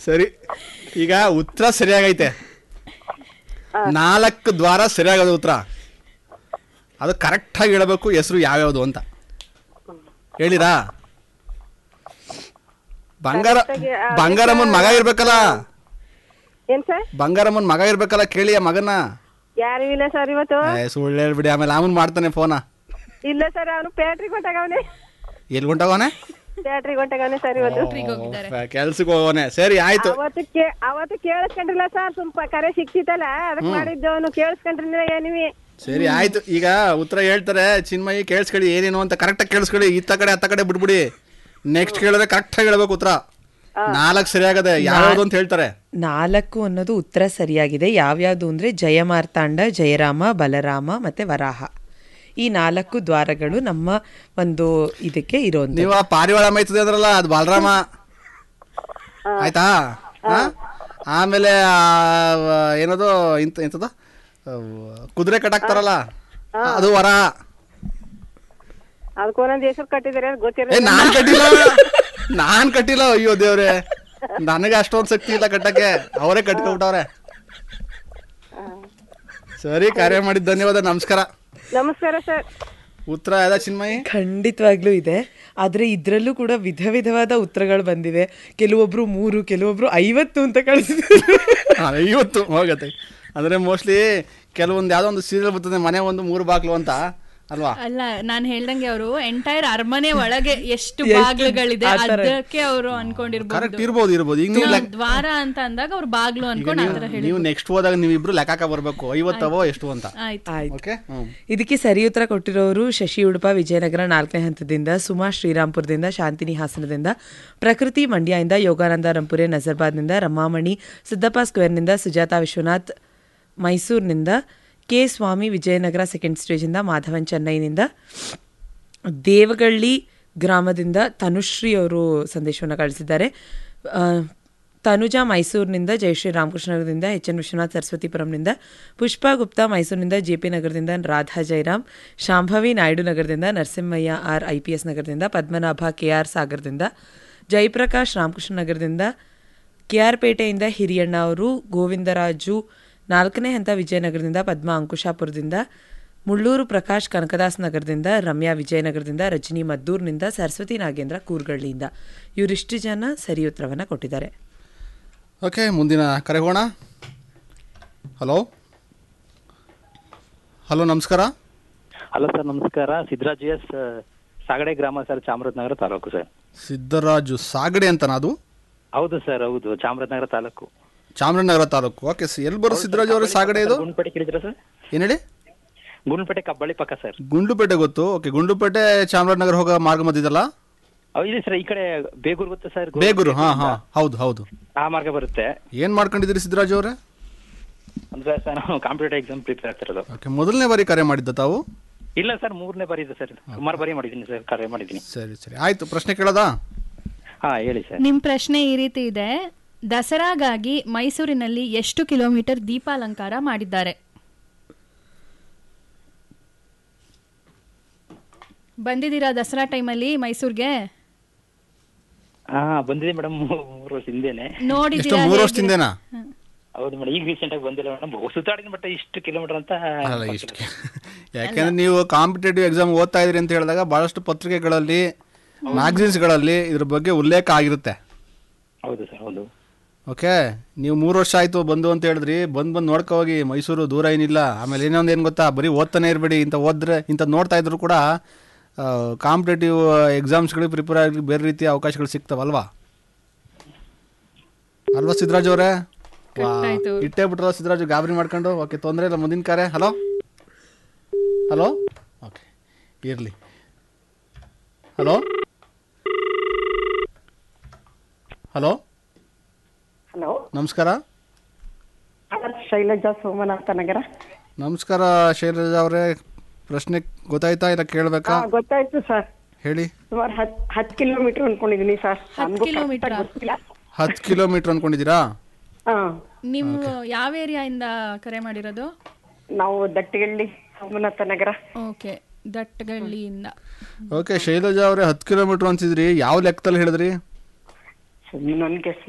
ಸರಿ ಈಗ ಉತ್ತರ ಸರಿಯಾಗೈತೆ ನಾಲ್ಕು ದ್ವಾರ ಸರಿಯಾಗದ ಉತ್ತರ ಅದು ಕರೆಕ್ಟಾಗಿ ಹೇಳಬೇಕು ಹೆಸರು ಯಾವ್ಯಾವುದು ಅಂತ ಹೇಳಿರಾ ಬಂಗಾರ Correct ಆಗಿ, ಆ, ಬಂಗಾರಮ್ಮನ ಮಗ ಇರ್ಬೇಕಲ್ಲ ಏನ್ ಸರ್ ಬಂಗಾರಮ್ಮನ ಮಗ ಇರ್ಬೇಕಲ್ಲ ಕೇಳಿ ಆ ಮಗನ ಯಾರು ಇಲ್ಲ ಸರ್ ಇವತ್ತು ಏ, ಸುಳ್ಳು ಹೇಳ್ಬಿಡಿ ಆಮೇಲೆ ಅವನ್ ಮಾಡ್ತಾನೆ ಫೋನ ಇಲ್ಲ ಸರ್ ಅವನು ಪ್ಯಾಟ್ರಿಗೆ ಹೊಂಟಾಗವನೆ ಎಲ್ಲಿ ಹೊಂಟವನೆ ಪ್ಯಾಟ್ರಿಗೆ ಹೊಂಟಾಗವನೆ ಸರ್ ಇವತ್ತು ಕೆಲ್ಸಕ್ಕೆ ಹೋಗೋನೆ ಸರಿ ಆಯ್ತು ಅವತ್ತು ಕೇ ಅವತ್ತು ಕೇಳಿಸ್ಕೊಂಡ್ರಿಲ್ಲ ಸರ್ ಸ್ವಲ್ಪ ಕರೆ ಸಿಕ್ತಿತ್ತಲ್ಲ ಅದಕ್ಕೆ ಮಾಡಿದ್ದು ಅವನು ಕೇಳಿಸ್ಕೊಂಡ್ರಿಲ್ಲ ನೀವೇ ಸರಿ ಆಯ್ತು ಈಗ ಉತ್ತರ ಹೇಳ್ತಾರೆ ಚಿನ್ಮಯಿ ಕೇಳಿಸ್ಕೊಳ್ಳಿ ಏನೇನು ಅಂತ ಕರೆಕ್ಟಾಗಿ ಕೇಳಿಸ್ಕೊಳ್ಳಿ ಇತ್ತ ಕಡೆ ಅತ್ತ ಕಡೆ ಬಿಟ್ಬಿಡಿ ನೆಕ್ಸ್ಟ್ ಕೇಳಿದ್ರೆ ಕರೆಕ್ಟಾಗಿ ಹೇಳ್ಬೇಕು ಉತ್ತರ ನಾಲ್ಕು ಸರಿಯಾಗದೆ ಯಾವ್ದು ಅಂತ ಹೇಳ್ತಾರೆ ನಾಲ್ಕು ಅನ್ನೋದು ಉತ್ತರ ಸರಿಯಾಗಿದೆ ಯಾವ್ಯಾವುದು ಅಂದರೆ ಜಯಮಾರ್ತಾಂಡ ಜಯರಾಮ ಬಲರಾಮ ಮತ್ತೆ ವರಾಹ ಈ ನಾಲ್ಕು ದ್ವಾರಗಳು ನಮ್ಮ ಒಂದು ಇದಕ್ಕೆ ಇರೋದು ನೀವು ಆ ಪಾರಿವಾಳ ಮೈತದೆ ಅಂದ್ರಲ್ಲ ಅದು ಬಾಲರಾಮ ಆಯ್ತಾ ಹಾ? ಆಮೇಲೆ ಆ, ಏನದು ಇಂತ ಎಂತದು ಆ, ಕುದುರೆ ಕಟ್ಟಾಕ್ತಾರಲ್ಲ ಅದು ವರ ಅದಕ್ಕೆ ಒಂದೊಂದು ಹೆಸರು ಕಟ್ಟಿದ್ದಾರೆ ಅದು ಏ ಗೊತ್ತಿರಲಿಲ್ಲ ನಾನ್ ಕಟ್ಟಿಲ್ಲ ನಾನ್ ಕಟ್ಟಿಲ್ಲ ಅಯ್ಯೋ ದೇವ್ರೆ ನನಗೆ ಅಷ್ಟೊಂದು ಶಕ್ತಿ ಇಲ್ಲ ಕಟ್ಟಕ್ಕೆ ಅವರೇ ಕಟ್ಕೊಬಿಟ್ಟವ್ರೆ ಸರಿ ಕಾರ್ಯ ಮಾಡಿದ ಧನ್ಯವಾದ ನಮಸ್ಕಾರ ನಮಸ್ಕಾರ ಸರ್ ಉತ್ತರ ಯಾವ್ದ ಚಿನ್ಮಯಿ ಖಂಡಿತವಾಗ್ಲೂ ಇದೆ ಆದರೆ ಇದರಲ್ಲೂ ಕೂಡ ವಿಧ ವಿಧವಾದ ಉತ್ತರಗಳು ಬಂದಿವೆ ಕೆಲವೊಬ್ರು ಮೂರು ಕೆಲವೊಬ್ರು ಐವತ್ತು ಅಂತ ಕಳಿಸಿದ್ರು ಐವತ್ತು ಹೋಗತ್ತೆ ಅಂದ್ರೆ ಮೋಸ್ಟ್ಲಿ ಕೆಲವೊಂದು ಯಾವ್ದೋ ಒಂದು ಸೀರಿಯಲ್ ಬರ್ತದೆ ಮನೆ ಒಂದು ಮೂರು ಬಾಗ್ಲು ಅಂತ ಅಲ್ವಾ ಅಲ್ಲ ನಾನ್ ಹೇಳ್ದಂಗೆ ಅವರು ಎಂಟೈರ್ ಅರಮನೆ ಒಳಗೆ ಎಷ್ಟು ಎಷ್ಟು ಬಾಗ್ಲುಗಳಿದೆ ಆ ಥರ. ಅದಕ್ಕೆ ಅವರು ಅನ್ಕೊಂಡಿರ್ಬೋದು ಕರೆಕ್ಟ್ ಇರ್ಬೋದು ಇರ್ಬೋದು ಈಗ ನೀವು ನಾವು ದ್ವಾರ ಅಂತ ಅಂದಾಗ ಅವ್ರು ಬಾಗ್ಲು ಈಗ ಅನ್ಕೊಂಡು ಆತರ ನೀವು- ಹೇಳಿ ನೀವು ನೆಕ್ಸ್ಟ್ ಹೋದಾಗ ನೀವಿಬ್ರು ಲೆಕ್ಕಾಕ ಬರ್ಬೇಕು ಐವತ್ತವೋ ಎಷ್ಟು ಅಂತ ಆಯ್ತು ಆಯ್ತು ಓಕೆ ಹ್ಮ್ ಇದಕ್ಕೆ ಸರಿ ಉತ್ತರ ಕೊಟ್ಟಿರೋರು ಶಶಿ ಉಡುಪ ವಿಜಯನಗರ ನಾಲ್ಕನೇ ಹಂತದಿಂದ ಸುಮಾ ಶ್ರೀರಾಮ್ಪುರದಿಂದ ಶಾಂತಿನಿ ಹಾಸನದಿಂದ ಪ್ರಕೃತಿ ಮಂಡ್ಯದಿಂದ ಯೋಗಾನಂದ ರಂಪುರೆ ನಜರ್ಬಾದ್ನಿಂದ ರಮಾಮಣಿ ಸಿದ್ದಪ್ಪ ಸ್ಕ್ವೇರ್ನಿಂದ ಸುಜಾತಾ ವಿಶ್ವನಾಥ್ ಮೈಸೂರಿನಿಂದ ಕೆ ಸ್ವಾಮಿ ವಿಜಯನಗರ ಸೆಕೆಂಡ್ ಸ್ಟೇಜಿಂದ ಮಾಧವನ್ ಚೆನ್ನೈನಿಂದ ದೇವಗಳ್ಳಿ ಗ್ರಾಮದಿಂದ ತನುಶ್ರೀ ಅವರು ಸಂದೇಶವನ್ನು ಕಳಿಸಿದ್ದಾರೆ ಆ, ತನುಜಾ ಮೈಸೂರಿನಿಂದ ಜಯಶ್ರೀ ರಾಮಕೃಷ್ಣನಗರದಿಂದ ಎಚ್ ಎನ್ ವಿಶ್ವನಾಥ್ ಸರಸ್ವತಿಪುರಂನಿಂದ ಪುಷ್ಪಾ ಗುಪ್ತಾ ಮೈಸೂರಿನಿಂದ ಜೆ ಪಿ ನಗರದಿಂದ ರಾಧಾ ಜಯರಾಮ್ ಶಾಂಭವಿ ನಾಯ್ಡು ನಗರದಿಂದ Narasimhaiah R I P S ನಗರದಿಂದ ಪದ್ಮನಾಭ ಕೆ ಆರ್ ಸಾಗರದಿಂದ ಜಯಪ್ರಕಾಶ್ ರಾಮಕೃಷ್ಣ ನಗರದಿಂದ ಕೆ ಆರ್ ಪೇಟೆಯಿಂದ ಹಿರಿಯಣ್ಣ ಅವರು ಗೋವಿಂದರಾಜು ನಾಲ್ಕನೇ ಹಂತ ವಿಜಯನಗರದಿಂದ ಪದ್ಮ ಅಂಕುಶಾಪುರದಿಂದ ಮುಳ್ಳೂರು ಪ್ರಕಾಶ್ ಕನಕದಾಸ್ ನಗರದಿಂದ ರಮ್ಯಾ ವಿಜಯನಗರದಿಂದ ರಜನಿ ಮದ್ದೂರ್ನಿಂದ ಸರಸ್ವತಿ ನಾಗೇಂದ್ರ ಕೂರ್ಗಳ್ಳಿಯಿಂದ ಇವರಿಷ್ಟು ಜನ ಸರಿ ಉತ್ತರವನ್ನು ಕೊಟ್ಟಿದ್ದಾರೆ ಓಕೆ ಮುಂದಿನ ಕರೆ ಹೋಗೋಣ ಹಲೋ ಹಲೋ ನಮಸ್ಕಾರ ಹಲೋ ಸರ್ ನಮಸ್ಕಾರ ಸಿದ್ದರಾಜ್ ಎಸ್ ಸಾಗಡೆ ಗ್ರಾಮ ಸರ್ ಚಾಮರಾಜನಗರ ತಾಲೂಕು ಸರ್ ಸಿದ್ದರಾಜು ಸಾಗಡೆ ಅಂತನಾ ಅದು ಹೌದು ಸರ್ ಹೌದು ಚಾಮರಾಜನಗರ ತಾಲೂಕು ಚಾಮರಾಜನಗರ ತಾಲೂಕು ಓಕೆ ಎಲ್ಲಿ ಬರೋ ಸಿದ್ದರಾಜು ಅವರೇ ಸಾಗಡೆ ಇದು ಗುಂಡ್ಪೇಟೆ ಕೇಳಿದ್ರ ಸರ್ ಏನ್ ಹೇಳಿ ಗುಂಡ್ಪೇಟೆ ಕಬ್ಬಳ್ಳಿ ಪಕ್ಕ ಸರ್ ಗುಂಡ್ಲುಪೇಟೆ ಗೊತ್ತು ಓಕೆ ಗುಂಡ್ಲುಪೇಟೆ ಚಾಮರಾಜನಗರ ಹೋಗೋ ಮಾರ್ಗ ಮಧ್ಯದಲ್ಲ ಹೌದು ಸರ್ ಈ ಕಡೆ ಬೇಗೂರು ಗೊತ್ತಾ ಸರ್ ಬೇಗೂರು ಹಾ ಹಾ ಹೌದು ಹೌದು ಆ ಮಾರ್ಗ ಬರುತ್ತೆ ಏನ್ ಮಾಡ್ಕೊಂಡಿದ್ದೀರಿ ಸಿದ್ದರಾಜು ಅವರೇ ಅಂದ್ರೆ ಸರ್ ನಾವು ಕಾಂಪಿಟೇಟಿವ್ ಎಕ್ಸಾಮ್ ಪ್ರಿಪೇರ್ ಆಗ್ತಿರೋದು ಓಕೆ ಮೊದಲನೇ ಬಾರಿ ಕರೆ ಮಾಡಿದ್ದ ತಾವು ಇಲ್ಲ ಸರ್ ಮೂರನೇ ಬಾರಿ ಇದೆ ಸರ್ ಸುಮಾರು ಬಾರಿ ಮಾಡಿದ್ದೀನಿ ಸರ್ ಕರೆ ಮಾಡಿದ್ದೀನಿ ಸರಿ ಸರಿ ಆಯ್ತು ಪ್ರಶ್ನೆ ಕೇಳೋದಾ ಹಾ ಹೇಳಿ ಸರ್ ನಿಮ್ ಪ್ರಶ್ನೆ ಈ ರೀತಿ ಇದೆ ದಸರಾಗಾಗಿ ಮೈಸೂರಿನಲ್ಲಿ ಎಷ್ಟು ಕಿಲೋಮೀಟರ್ ದೀಪಾಲಂಕಾರ ಮಾಡಿದ್ದಾರೆ ಬಂದಿದ್ದೀರಾ ದಸರಾ ಟೈಮಲ್ಲಿ ಮೈಸೂರ್ಗೆ ಹಾ ಬಂದಿದೆ ಮೇಡಮ್ ಮೂರು ವರ್ಷ ಹಿಂದೆನೆ ಎಷ್ಟು ನೋಡಿದ್ದೀರಾ ಮೂರು ಹೇಗೆ? ವರ್ಷದಿಂದೇನಾ ಹೌದು ಮೇಡಮ್ ಈಗ ರೀಸೆಂಟ್ ಆಗಿ ಬಂದಿಲ್ಲ ಮೇಡಮ್ ಸುತ್ತಾಡಿದ ಬಟ್ ಇಷ್ಟು ಕಿಲೋಮೀಟರ್ ಅಂತ ಅಲ್ಲ ಇಷ್ಟು ಯಾಕೆಂದ್ರೆ ನೀವು ಕಾಂಪಿಟೇಟಿವ್ ಎಕ್ಸಾಮ್ ಓದ್ತಾ ಇದ್ರಿ ಅಂತ ಹೇಳಿದಾಗ ಬಹಳಷ್ಟು ಪತ್ರಿಕೆಗಳಲ್ಲಿ ಮ್ಯಾಗಝಿನ್ಸ್ಗಳಲ್ಲಿ ಇದ್ರ ಬಗ್ಗೆ ಉಲ್ಲೇಖ ಆಗಿರುತ್ತೆ ಹೌದು ಸರ್ ಹೌದು ಓಕೆ ನೀವು ಮೂರು ವರ್ಷ ಆಯ್ತು ಬಂದು ಅಂತ ಹೇಳಿದ್ರಿ ಬಂದ್ ಬಂದು ನೋಡ್ಕೊ ಹೋಗಿ ಮೈಸೂರು ದೂರ ಏನಿಲ್ಲ ಆಮೇಲೆ ಇನ್ನೊಂದು ಏನು ಗೊತ್ತಾ ಬರೀ ಓದ್ತಾನೆ ಇರಬೇಡಿ ಇಂಥ ಓದ್ರೆ ಇಂಥ ನೋಡ್ತಾ ಇದ್ರು ಕೂಡ ಕಾಂಪಿಟೇಟಿವ್ ಎಕ್ಸಾಮ್ಸ್ಗಳಿಗೆ ಪ್ರಿಪೇರ್ ಆಗಲಿ ಬೇರೆ ರೀತಿಯ ಅವಕಾಶಗಳು ಸಿಗ್ತಾವಲ್ವಾ ಅಲ್ವಾ ಸಿದ್ದರಾಜ್ ಅವರೇ ಕಟ್ಟಾಯ್ತು. ಇಟ್ಟೇ ಬಿಟ್ರಲ್ಲ ಸಿದ್ದರಾಜು ಗಾಬರಿ ಮಾಡ್ಕೊಂಡು ಓಕೆ ತೊಂದರೆ ಇಲ್ಲ ಮುಂದಿನ ಕರೆ ಹಲೋ ಹಲೋ ಓಕೆ ಇರಲಿ ಹಲೋ ಹಲೋ ಹಲೋ ನಮಸ್ಕಾರ ಶೈಲಜಾ ಸೋಮನಾಥ ನಗರ ನಮಸ್ಕಾರ ಶೈಲಜಾ ಅವರೇ ಪ್ರಶ್ನೆ ಗೊತ್ತಾಯ್ತಾ ಇಲ್ಲ ಕೇಳಬೇಕಾ ಹಾ ಗೊತ್ತಾಯ್ತು ಸರ್ ಹೇಳಿ ಸುಮಾರು ಹತ್ ಹತ್ತು ಕಿಲೋಮೀಟರ್ ಅನ್ಕೊಂಡಿದೀನಿ ಸರ್ ನನ್ಗೂ kilometer correct ಆಗಿ ಗೊತ್ತಿಲ್ಲ ಹತ್ತು ಕಿಲೋಮೀಟರ್ ಅನ್ಕೊಂಡಿದ್ದೀರಾ ಹಾ ನೀವು ಯಾವ ಏರಿಯಾಯಿಂದ ಕರೆ ಮಾಡಿರೋದು ನಾವು ದಟ್ಟಿಗಳ್ಳಿ ಸೋಮನಾಥ ನಗರ ಓಕೆ ದಟ್ಟಗಳ್ಳಿಯಿಂದ ಓಕೆ ಶೈಲಜಾ ಅವರೇ ಹತ್ತು ಕಿಲೋಮೀಟರ್ ಅಂತಿದ್ರಿ ಯಾವ ಲೆಕ್ಕದಲ್ಲಿ ಹೇಳಿದ್ರಿ ನನ್ಗೆ